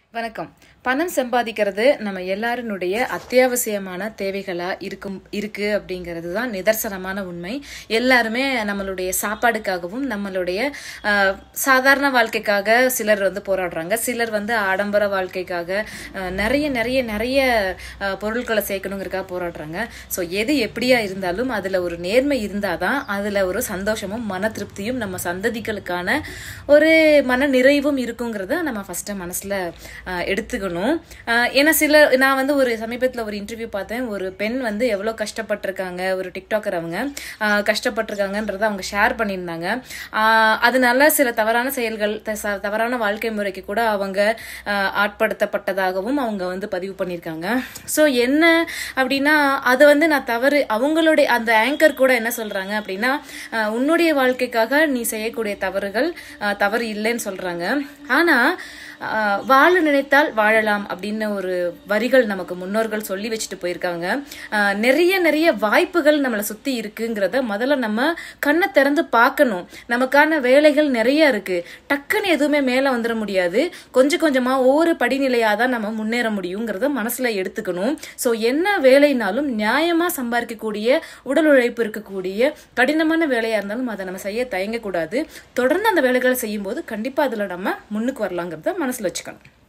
வணக்கம் பணம் சம்பாதிக்கிறது நம்ம எல்லாருடைய அத்தியாவசியமான தேவைகளா இருக்கும் இருக்கு அப்படிங்கிறது தான் நிதர்சனமான உண்மை எல்லாருமே நம்மளுடைய சாப்பாடுக்காகவும் நம்மளுடைய ஆஹ், சாதாரண வாழ்க்கைக்காக சிலர் வந்து போராடுறாங்க சிலர் வந்து ஆடம்பர வாழ்க்கைக்காக ஆஹ், நிறைய நிறைய நிறைய ஆஹ், பொருட்களை சேர்க்கணுங்கிறக்காக போராடுறாங்க ஸோ எது எப்படியா இருந்தாலும் அதுல ஒரு நேர்மை இருந்தாதான் அதுல ஒரு சந்தோஷமும் மன திருப்தியும் நம்ம சந்ததிகளுக்கான ஒரு மன நிறைவும் இருக்குங்கிறத நம்ம ஃபர்ஸ்ட் மனசுல ஆஹ், எடுத்துக்கணும் ஆஹ், ஏன்னா சில நான் வந்து ஒரு சமீபத்தில் ஒரு இன்டர்வியூ பார்த்தேன் ஒரு பெண் வந்து எவ்வளோ கஷ்டப்பட்டிருக்காங்க ஒரு டிக்டாக்கர் அவங்க ஆஹ், கஷ்டப்பட்டிருக்காங்கன்றத அவங்க ஷேர் பண்ணியிருந்தாங்க ஆஹ், அதனால சில தவறான செயல்கள் த- ச- தவறான வாழ்க்கை முறைக்கு கூட அவங்க ஆஹ், ஆட்படுத்தப்பட்டதாகவும் அவங்க வந்து பதிவு பண்ணியிருக்காங்க ஸோ என்ன அப்படின்னா அதை வந்து நான் தவறு அவங்களுடைய அந்த ஆங்கர் கூட என்ன சொல்றாங்க அப்படின்னா ஆஹ், உன்னுடைய வாழ்க்கைக்காக நீ செய்யக்கூடிய தவறுகள் ஆஹ், தவறு இல்லைன்னு சொல்றாங்க ஆனா ஆஹ், வாழ நினைத்தால் வாழலாம் அப்படின்னு ஒரு வரிகள் நமக்கு முன்னோர்கள் சொல்லி வச்சுட்டு போயிருக்காங்க ஆஹ், நிறைய நிறைய வாய்ப்புகள் நம்மளை சுத்தி இருக்குங்கிறத முதல்ல நம்ம கண்ணை திறந்து பார்க்கணும் நமக்கான வேலைகள் நிறைய இருக்கு டக்குன்னு எதுவுமே மேல வந்துட முடியாது கொஞ்சம் கொஞ்சமா ஒவ்வொரு படிநிலையா தான் நம்ம முன்னேற முடியுங்கிறத மனசுல எடுத்துக்கணும் ஸோ என்ன வேலைனாலும் நியாயமா சம்பாதிக்கக்கூடிய உடல் உழைப்பு இருக்கக்கூடிய கடினமான வேலையா இருந்தாலும் அதை நம்ம செய்ய தயங்கக்கூடாது தொடர்ந்து அந்த வேலைகளை செய்யும்போது கண்டிப்பா அதுல நம்ம முன்னுக்கு வரலாங்கிறத மனசுல வச்சுக்கணும்